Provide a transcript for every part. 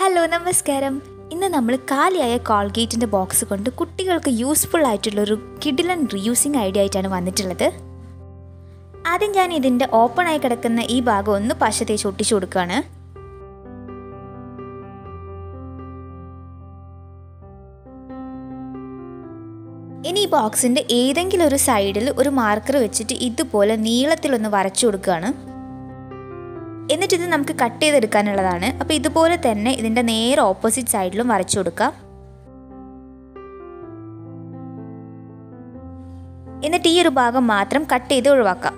hello നമസ്കാരം ഇന്ന് നമ്മൾ കാലിയായ കോൾഗേറ്റിൻ്റെ ബോക്സ് കൊണ്ട് കുട്ടികൾക്ക് യൂസ്ഫുൾ ആയിട്ടുള്ള ഒരു കിഡിലൻ റീയൂസിങ് ഐഡിയ ആയിട്ടാണ് വന്നിട്ടുള്ളത് ആദ്യം ഞാൻ ഇതിൻ്റെ ഓപ്പൺ ആയി കിടക്കുന്ന ഈ ഭാഗം ഒന്ന് പശ തേച്ച് ഒട്ടിച്ചു കൊടുക്കുകയാണ് ഇനി ഈ ബോക്സിൻ്റെ ഏതെങ്കിലും ഒരു സൈഡിൽ ഒരു മാർക്കർ വെച്ചിട്ട് ഇതുപോലെ നീളത്തിലൊന്ന് വരച്ചു കൊടുക്കുകയാണ് എന്നിട്ട് ഇത് നമുക്ക് കട്ട് ചെയ്തെടുക്കാനുള്ളതാണ് അപ്പോൾ ഇതുപോലെ തന്നെ ഇതിൻ്റെ നേരെ ഓപ്പോസിറ്റ് സൈഡിലും വരച്ചു കൊടുക്കാം എന്നിട്ട് ഈ ഒരു ഭാഗം മാത്രം കട്ട് ചെയ്ത് ഒഴിവാക്കാം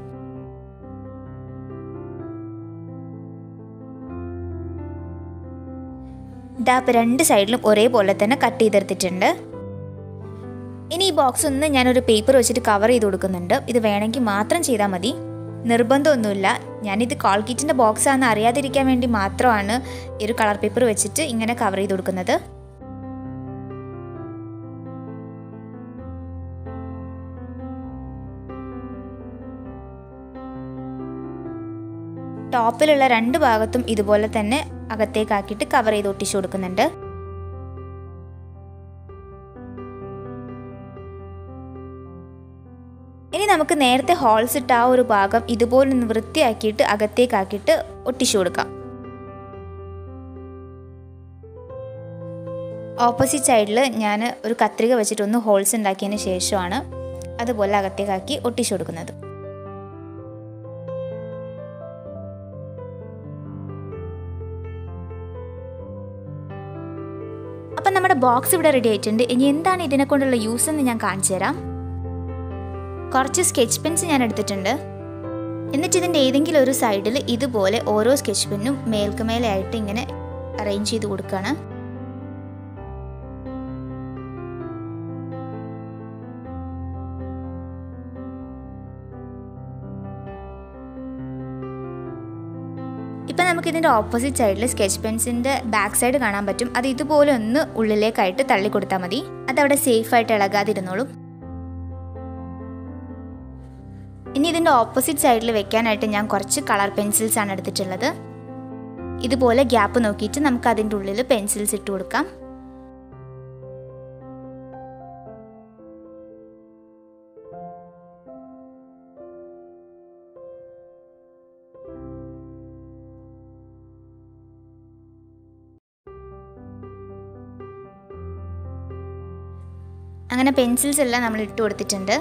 ഇതാ ഇപ്പോൾ രണ്ട് സൈഡിലും ഒരേപോലെ തന്നെ കട്ട് ചെയ്തെടുത്തിട്ടുണ്ട് ഇനി ഈ ബോക്സ് ഒന്ന് ഞാനൊരു പേപ്പർ വെച്ചിട്ട് കവർ ചെയ്ത് കൊടുക്കുന്നുണ്ട് ഇത് വേണമെങ്കിൽ മാത്രം ചെയ്താൽ മതി നിർബന്ധമൊന്നുമില്ല ഞാനിത് കോൾഗേറ്റിൻ്റെ ബോക്സ് ആണെന്ന് അറിയാതിരിക്കാൻ വേണ്ടി മാത്രമാണ് ഈ ഒരു കളർ പേപ്പർ വെച്ചിട്ട് ഇങ്ങനെ കവർ ചെയ്ത് കൊടുക്കുന്നത് ടോപ്പിലുള്ള രണ്ട് ഭാഗത്തും ഇതുപോലെ തന്നെ അകത്തേക്കാക്കിയിട്ട് കവർ ചെയ്ത് ഒട്ടിച്ചു കൊടുക്കുന്നുണ്ട് ഇനി നമുക്ക് നേരത്തെ ഹോൾസ് ഇട്ട ആ ഒരു ഭാഗം ഇതുപോലെ ഒന്ന് വൃത്തിയാക്കിയിട്ട് അകത്തേക്കാക്കിയിട്ട് ഒട്ടിച്ചു കൊടുക്കാം ഓപ്പോസിറ്റ് സൈഡിൽ ഞാൻ ഒരു കത്രിക വെച്ചിട്ടൊന്ന് ഹോൾസ് ഉണ്ടാക്കിയതിന് ശേഷമാണ് അതുപോലെ അകത്തേക്കാക്കി ഒട്ടിച്ചു കൊടുക്കുന്നത് അപ്പം നമ്മുടെ ബോക്സ് ഇവിടെ റെഡി ആയിട്ടുണ്ട് ഇനി എന്താണ് ഇതിനെ കൊണ്ടുള്ള യൂസ് എന്ന് ഞാൻ കാണിച്ചു തരാം കുറച്ച് സ്കെച്ച് പെൻസ് ഞാൻ എടുത്തിട്ടുണ്ട് എന്നിട്ട് ഇതിൻ്റെ ഏതെങ്കിലും ഒരു സൈഡിൽ ഇതുപോലെ ഓരോ സ്കെച്ച് പെന്നും മേൽക്ക് മേലെ ആയിട്ട് ഇങ്ങനെ അറേഞ്ച് ചെയ്ത് കൊടുക്കുകയാണ് ഇപ്പം നമുക്ക് ഇതിൻ്റെ ഓപ്പോസിറ്റ് സൈഡിൽ സ്കെച്ച് പെൻസിൻ്റെ ബാക്ക് സൈഡ് കാണാൻ പറ്റും അത് ഇതുപോലെ ഒന്ന് ഉള്ളിലേക്കായിട്ട് തള്ളി കൊടുത്താൽ മതി അതവിടെ സേഫായിട്ട് ഇളകാതിരുന്നോളും ഇനി ഇതിൻ്റെ ഓപ്പോസിറ്റ് സൈഡിൽ വെക്കാനായിട്ട് ഞാൻ കുറച്ച് കളർ പെൻസിൽസ് ആണ് എടുത്തിട്ടുള്ളത് ഇതുപോലെ ഗ്യാപ്പ് നോക്കിയിട്ട് നമുക്ക് അതിൻ്റെ ഉള്ളിൽ പെൻസിൽസ് ഇട്ട് കൊടുക്കാം അങ്ങനെ പെൻസിൽസ് എല്ലാം നമ്മൾ ഇട്ട് കൊടുത്തിട്ടുണ്ട്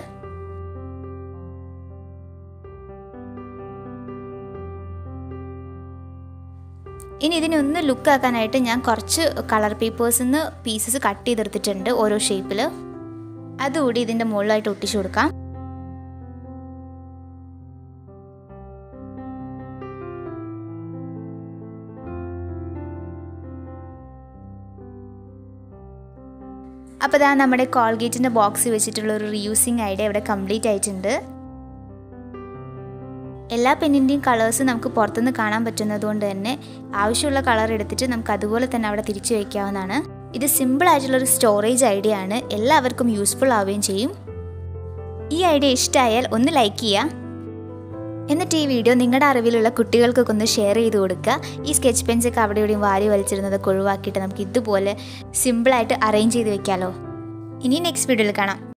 ഇനി ഇതിനൊന്ന് ലുക്ക് ആക്കാനായിട്ട് ഞാൻ കുറച്ച് കളർ പേപ്പേഴ്സിൽ നിന്ന് പീസസ് കട്ട് ചെയ്തെടുത്തിട്ടുണ്ട് ഓരോ ഷേപ്പിൽ അതുകൂടി ഇതിൻ്റെ മുകളിലായിട്ട് ഒട്ടിച്ചു കൊടുക്കാം അപ്പോൾ ഇതാ നമ്മുടെ കോൾഗേറ്റിൻ്റെ ബോക്സ് വെച്ചിട്ടുള്ള ഒരു റീയൂസിങ് ഐഡിയ ഇവിടെ കംപ്ലീറ്റ് ആയിട്ടുണ്ട് എല്ലാ പെന്നിൻ്റെയും കളേഴ്സ് നമുക്ക് പുറത്തുനിന്ന് കാണാൻ പറ്റുന്നത് കൊണ്ട് തന്നെ ആവശ്യമുള്ള കളർ എടുത്തിട്ട് നമുക്ക് അതുപോലെ തന്നെ അവിടെ തിരിച്ചു വയ്ക്കാവുന്നതാണ് ഇത് സിമ്പിൾ ആയിട്ടുള്ളൊരു സ്റ്റോറേജ് ഐഡിയ ആണ് എല്ലാവർക്കും യൂസ്ഫുൾ ആവുകയും ചെയ്യും ഈ ഐഡിയ ഇഷ്ടമായാൽ ഒന്ന് ലൈക്ക് ചെയ്യുക എന്നിട്ട് ഈ വീഡിയോ നിങ്ങളുടെ അറിവിലുള്ള കുട്ടികൾക്കൊക്കെ ഒന്ന് ഷെയർ ചെയ്ത് കൊടുക്കുക ഈ സ്കെച്ച് പെൻസൊക്കെ അവിടെ ഇവിടെയും വാരി വലിച്ചിരുന്നതൊക്കെ ഒഴിവാക്കിയിട്ട് നമുക്ക് ഇതുപോലെ സിമ്പിളായിട്ട് അറേഞ്ച് ചെയ്ത് വെക്കാമല്ലോ ഇനി നെക്സ്റ്റ് വീഡിയോയിൽ കാണാം